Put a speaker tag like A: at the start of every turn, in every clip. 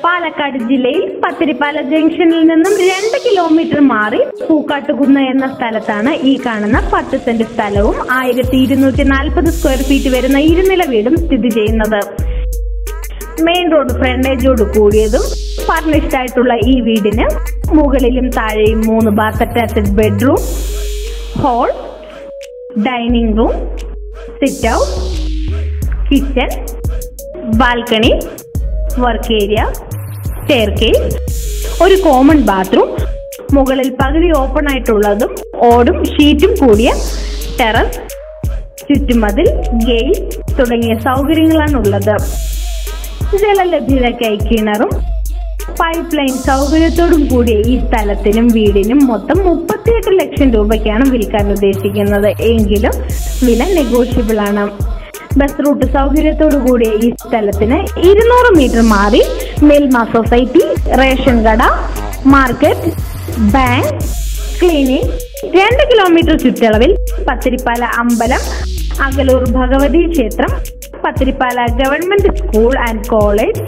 A: പാലക്കാട് ജില്ലയിൽ പത്തിരിപ്പാല ജംഗ്ഷനിൽ നിന്നും രണ്ട് കിലോമീറ്റർ മാറി പൂക്കാട്ടുകുന്ന് എന്ന സ്ഥലത്താണ് ഈ കാണുന്ന പത്ത് സെന്റ് സ്ഥലവും ആയിരത്തി ഇരുന്നൂറ്റി നാൽപ്പത് സ്ക്വയർ ഫീറ്റ് വരുന്ന ഇരുനില വീടും സ്ഥിതി ചെയ്യുന്നത് മെയിൻ റോഡ് ഫ്രണ്ടേജോട് കൂടിയതും ഫർണിഷ്ഡ് ആയിട്ടുള്ള ഈ വീടിന് മുകളിലും താഴെയും മൂന്ന് bath attached bedroom hall dining room sit out kitchen balcony work area staircase ഒരു കോമൺ ബാത്റൂം മുകളിൽ പകുതി ഓപ്പൺ ആയിട്ടുള്ളതും ഓടും ഷീറ്റും കൂടിയ ടെറസ് ചുറ്റുമതിൽ ഗെയിൽ തുടങ്ങിയ സൗകര്യങ്ങളാണുള്ളത് ജലലഭ്യതയ്ക്കായി കിണറും പൈപ്പ് ലൈൻ സൗകര്യത്തോടും കൂടിയ ഈ സ്ഥലത്തിനും വീടിനും മൊത്തം മുപ്പത്തിയെട്ട് ലക്ഷം രൂപയ്ക്കാണ് വിൽക്കാൻ ഉദ്ദേശിക്കുന്നത് എങ്കിലും വില നെഗോഷ്യബിൾ ആണ് ബസ് റൂട്ട് സൗകര്യത്തോടു കൂടിയ ഈ സ്ഥലത്തിന് ഇരുന്നൂറ് മീറ്റർ മാറി മിൽമ സൊസൈറ്റി റേഷൻ കട മാർക്കറ്റ് ബാങ്ക് ക്ലിനിക് രണ്ട് കിലോമീറ്റർ ചുറ്റളവിൽ പത്തിരിപ്പാല അമ്പലം അകലൂർ ഭഗവതി ക്ഷേത്രം Pathirippala government school and college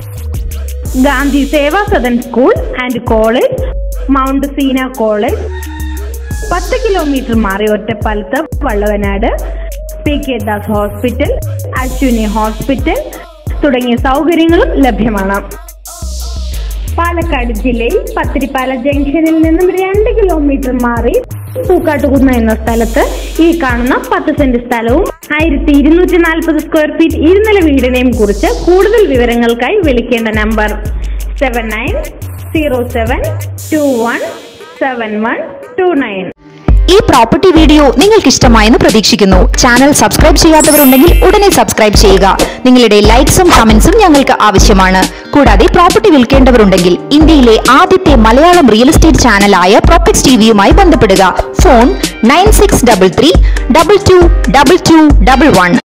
A: Gandhi Seva Sadan school and college Mount Seena college പത്ത് കിലോമീറ്റർ മാറി ഒറ്റപ്പാലത്ത് Valluvanad P K Das hospital Ashwini hospital തുടങ്ങിയ സൗകര്യങ്ങളും ലഭ്യമാണ് പാലക്കാട് ജില്ലയിൽ പത്തിരിപ്പാല ജംഗ്ഷനിൽ നിന്നും രണ്ട് കിലോമീറ്റർ മാറി പൂക്കാട്ടുകുന്ന് എന്ന സ്ഥലത്ത് ഈ കാണുന്ന പത്ത് സെന്റ് സ്ഥലവും ആയിരത്തി ഇരുന്നൂറ്റി നാൽപ്പത് സ്ക്വയർ ഫീറ്റ് ഇരുനില വീടിനെയും കുറിച്ച് കൂടുതൽ വിവരങ്ങൾക്കായി വിളിക്കേണ്ട number seven nine zero seven two one seven one two nine
B: ഈ പ്രോപ്പർട്ടി വീഡിയോ നിങ്ങൾക്ക് ഇഷ്ടമായെന്ന് പ്രതീക്ഷിക്കുന്നു ചാനൽ സബ്സ്ക്രൈബ് ചെയ്യാത്തവരുണ്ടെങ്കിൽ ഉടനെ സബ്സ്ക്രൈബ് ചെയ്യുക നിങ്ങളുടെ ലൈക്സും കമന്റ്സും ഞങ്ങൾക്ക് ആവശ്യമാണ് കൂടാതെ പ്രോപ്പർട്ടി വിൽക്കേണ്ടവരുണ്ടെങ്കിൽ ഇന്ത്യയിലെ ആദ്യത്തെ മലയാളം റിയൽ എസ്റ്റേറ്റ് ചാനലായ പ്രോപ്പക്സ് ടിവിയുമായി ബന്ധപ്പെടുക phone nine six double three double two double two double one